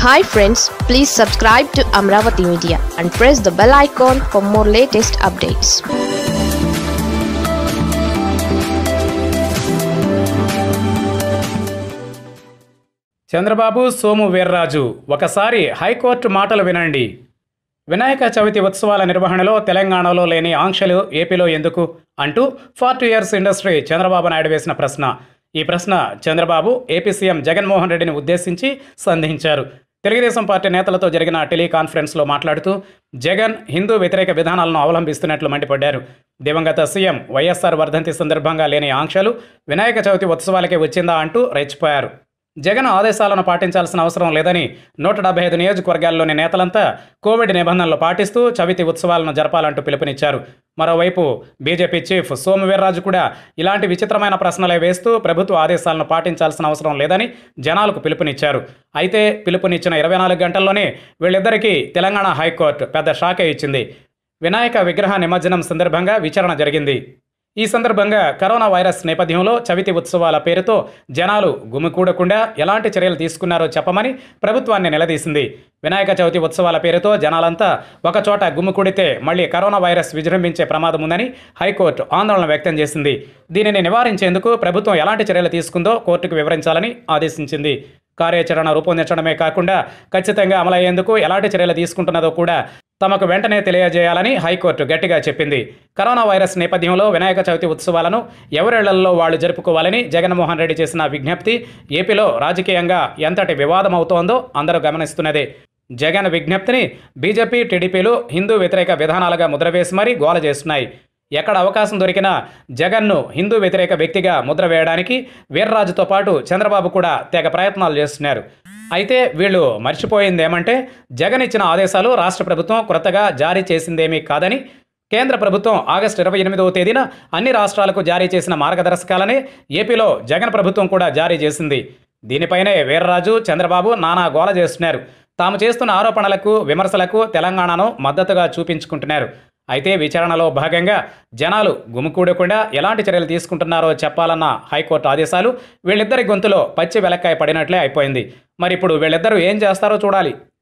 hi friends please subscribe to Amaravati media and press the bell icon for more latest updates Chandrababu Somu Veerraju ఒకసారి high court మాటలు వినండి వినాయక చవితి ఉత్సవాల నిర్వహణలో తెలంగాణలో లేని ఆంక్షలు ఏపీలో ఎందుకు అంటూ forty years industry Chandrababu Naidu వేసిన ప్రశ్న ఈ ప్రశ్న చంద్రబాబు ఏపీ సీఎం జగన్మోహన్ రెడ్డిని ఉద్దేశించి సంధించారు తెలుగుదేశం పార్టీ నేతలతో జరిగిన టెలికాన్ఫరెన్స్లో మాట్లాడుతూ జగన్ హిందూ వ్యతిరేక విధానాలను అవలంబిస్తున్నట్లు మండిపడ్డారు దివంగత సీఎం వైఎస్ఆర్ వర్ధంతి సందర్భంగా లేని ఆంక్షలు వినాయక చవితి ఉత్సవాలకే వచ్చిందా అంటూ రెచ్చిపోయారు జగన్ ఆదేశాలను పాటించాల్సిన అవసరం లేదని నూట డెబ్బై ఐదు నియోజకవర్గాల్లోని నేతలంతా కోవిడ్ నిబంధనలు పాటిస్తూ చవితి ఉత్సవాలను జరపాలంటూ పిలుపునిచ్చారు మరోవైపు బీజేపీ చీఫ్ సోమవీర్రాజు కూడా ఇలాంటి విచిత్రమైన ప్రశ్నలే వేస్తూ ప్రభుత్వ ఆదేశాలను పాటించాల్సిన అవసరం లేదని జనాలకు పిలుపునిచ్చారు అయితే పిలుపునిచ్చిన ఇరవై నాలుగు గంటల్లోనే వీళ్ళిద్దరికీ తెలంగాణ హైకోర్టు పెద్ద షాకే ఇచ్చింది వినాయక విగ్రహ నిమజ్జనం సందర్భంగా విచారణ జరిగింది ఈ సందర్భంగా కరోనా వైరస్ నేపథ్యంలో చవితి ఉత్సవాల పేరుతో జనాలు గుమికూడకుండా ఎలాంటి చర్యలు తీసుకున్నారో చెప్పమని ప్రభుత్వాన్ని నిలదీసింది వినాయక చవితి ఉత్సవాల పేరుతో జనాలంతా ఒకచోట గుమికూడితే మళ్ళీ కరోనా వైరస్ విజృంభించే ప్రమాదం ఉందని హైకోర్టు ఆందోళన వ్యక్తం చేసింది దీనిని నివారించేందుకు ప్రభుత్వం ఎలాంటి చర్యలు తీసుకుందో కోర్టుకు వివరించాలని ఆదేశించింది కార్యాచరణ రూపొందించడమే కాకుండా ఖచ్చితంగా అమలయ్యేందుకు ఎలాంటి చర్యలు తీసుకుంటున్నదో కూడా తమకు వెంటనే తెలియజేయాలని హైకోర్టు గట్టిగా చెప్పింది కరోనా వైరస్ నేపథ్యంలో వినాయక చవితి ఉత్సవాలను ఎవరిళ్లలో వాళ్ళు జరుపుకోవాలని జగన్మోహన్ రెడ్డి చేసిన విజ్ఞప్తి ఏపీలో రాజకీయంగా ఎంతటి వివాదం అవుతోందో అందరూ గమనిస్తున్నదే జగన్ విజ్ఞప్తిని బీజేపీ టీడీపీలు హిందూ వ్యతిరేక విధానాలుగా ముద్రవేసి మరీ గోల చేస్తున్నాయి ఎక్కడ అవకాశం దొరికినా జగన్ను హిందూ వ్యతిరేక వ్యక్తిగా ముద్ర వేయడానికి వీర్రాజుతో పాటు చంద్రబాబు కూడా తెగ ప్రయత్నాలు చేస్తున్నారు అయితే వీళ్ళు మర్చిపోయింది ఏమంటే జగన్ ఇచ్చిన ఆదేశాలు రాష్ట్ర ప్రభుత్వం కొత్తగా జారీ చేసిందేమీ కాదని కేంద్ర ప్రభుత్వం ఆగస్టు ఇరవై ఎనిమిదవ తేదీన అన్ని రాష్ట్రాలకు జారీ చేసిన మార్గదర్శకాలనే ఏపీలో జగన్ ప్రభుత్వం కూడా జారీ చేసింది దీనిపైనే వీర్రాజు చంద్రబాబు నానా గోల చేస్తున్నారు తాము చేస్తున్న ఆరోపణలకు విమర్శలకు తెలంగాణను మద్దతుగా చూపించుకుంటున్నారు అయితే విచారణలో భాగంగా జనాలు గుమికూడకుండా ఎలాంటి చర్యలు తీసుకుంటున్నారో చెప్పాలన్న హైకోర్టు ఆదేశాలు వీళ్ళిద్దరి గొంతులో పచ్చి వెలక్కాయ పడినట్లే అయిపోయింది మరి ఇప్పుడు వీళ్ళిద్దరూ ఏం చేస్తారో చూడాలి